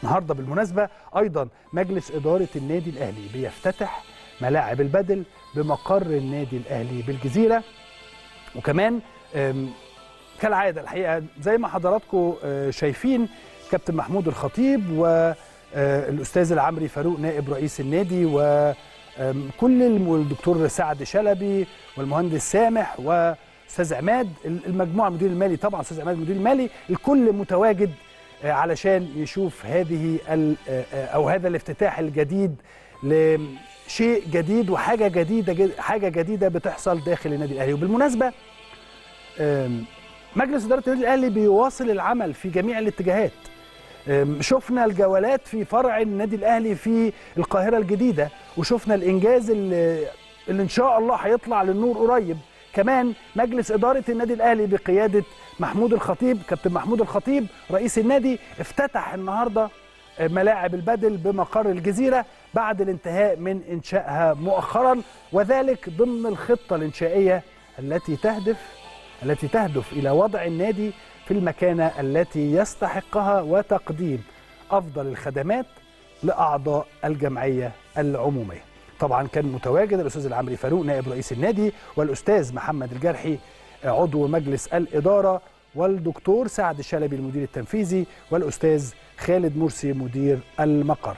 النهارده بالمناسبه ايضا مجلس اداره النادي الاهلي بيفتتح ملاعب البدل بمقر النادي الاهلي بالجزيره وكمان أم، كالعاده الحقيقه زي ما حضراتكم آه، شايفين كابتن محمود الخطيب والاستاذ العمري فاروق نائب رئيس النادي وكل الدكتور سعد شلبي والمهندس سامح واستاذ عماد المجموعه المدير المالي طبعا استاذ عماد المدير المالي الكل متواجد آه، علشان يشوف هذه ال- آه، آه، او هذا الافتتاح الجديد لشيء جديد وحاجه جديده جد- حاجه جديده بتحصل داخل النادي الاهلي وبالمناسبه آم، مجلس اداره النادي الاهلي بيواصل العمل في جميع الاتجاهات آم، شفنا الجولات في فرع النادي الاهلي في القاهره الجديده وشفنا الانجاز اللي, اللي ان شاء الله هيطلع للنور قريب كمان مجلس اداره النادي الاهلي بقياده محمود الخطيب كابتن محمود الخطيب رئيس النادي افتتح النهارده ملاعب البدل بمقر الجزيره بعد الانتهاء من انشائها مؤخرا وذلك ضمن الخطه الانشائيه التي تهدف التي تهدف الى وضع النادي في المكانه التي يستحقها وتقديم افضل الخدمات لاعضاء الجمعيه العموميه. طبعا كان متواجد الاستاذ العمري فاروق نائب رئيس النادي والاستاذ محمد الجرحي عضو مجلس الاداره والدكتور سعد الشلبي المدير التنفيذي والاستاذ خالد مرسي مدير المقر.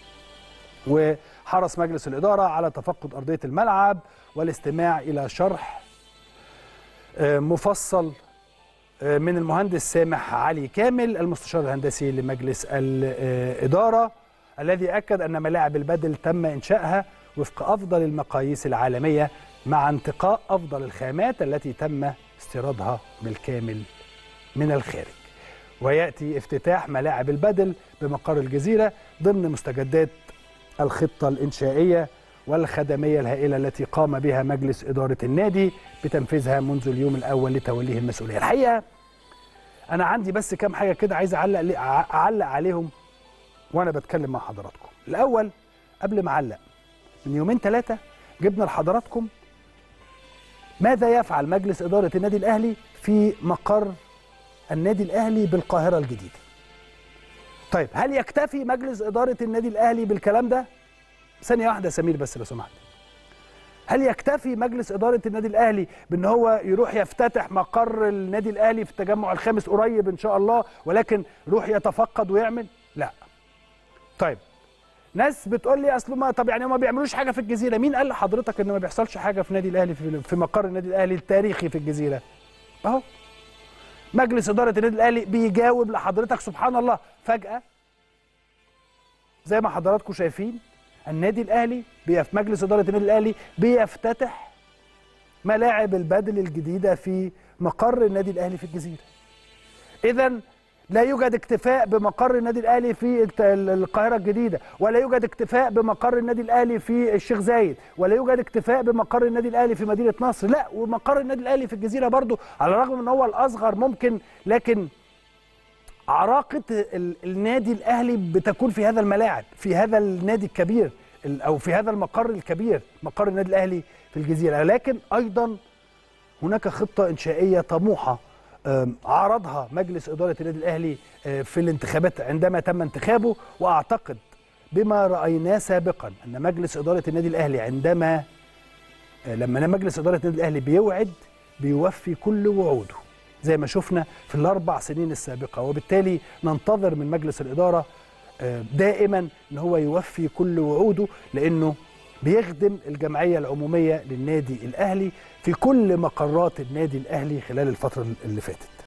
وحرص مجلس الاداره على تفقد ارضيه الملعب والاستماع الى شرح آه، مفصل آه، من المهندس سامح علي كامل المستشار الهندسي لمجلس الإدارة الذي أكد أن ملاعب البدل تم إنشائها وفق أفضل المقاييس العالمية مع انتقاء أفضل الخامات التي تم استيرادها بالكامل من الخارج ويأتي افتتاح ملاعب البدل بمقر الجزيرة ضمن مستجدات الخطة الإنشائية والخدمية الهائلة التي قام بها مجلس إدارة النادي بتنفيذها منذ اليوم الأول لتوليه المسؤولية الحقيقة أنا عندي بس كام حاجة كده عايز أعلق أعلق عليهم وأنا بتكلم مع حضراتكم الأول قبل ما أعلق من يومين ثلاثة جبنا لحضراتكم ماذا يفعل مجلس إدارة النادي الأهلي في مقر النادي الأهلي بالقاهرة الجديدة طيب هل يكتفي مجلس إدارة النادي الأهلي بالكلام ده؟ ثانية واحدة يا سمير بس لو سمحت. هل يكتفي مجلس إدارة النادي الأهلي بأن هو يروح يفتتح مقر النادي الأهلي في التجمع الخامس قريب إن شاء الله ولكن يروح يتفقد ويعمل؟ لا. طيب ناس بتقول لي اصل ما طب يعني هم ما بيعملوش حاجه في الجزيره، مين قال لحضرتك ان ما بيحصلش حاجه في النادي الاهلي في, في مقر النادي الاهلي التاريخي في الجزيره؟ اهو مجلس اداره النادي الاهلي بيجاوب لحضرتك سبحان الله فجاه زي ما حضراتكم شايفين النادي الاهلي بيف مجلس اداره النادي الاهلي بيفتتح ملاعب البدل الجديده في مقر النادي الاهلي في الجزيره. اذا لا يوجد اكتفاء بمقر النادي الاهلي في الت- القاهره الجديده، ولا يوجد اكتفاء بمقر النادي الاهلي في الشيخ زايد، ولا يوجد اكتفاء بمقر النادي الاهلي في مدينه نصر، لا ومقر النادي الاهلي في الجزيره برضو على الرغم ان هو الاصغر ممكن لكن عراقه ال- النادي الاهلي بتكون في هذا الملاعب في هذا النادي الكبير ال- او في هذا المقر الكبير مقر النادي الاهلي في الجزيره لكن ايضا هناك خطه انشائيه طموحه آم، عرضها مجلس اداره النادي الاهلي آه، في الانتخابات عندما تم انتخابه واعتقد بما رايناه سابقا ان مجلس اداره النادي الاهلي عندما آه، لما مجلس اداره النادي الاهلي بيوعد بيوفي كل وعوده زي ما شفنا في الاربع سنين السابقه وبالتالي ننتظر من مجلس الاداره آه، دائما ان هو يوفي كل وعوده لانه بيخدم الجمعيه العموميه للنادي الاهلي في كل مقرات النادي الاهلي خلال الفتره اللي فاتت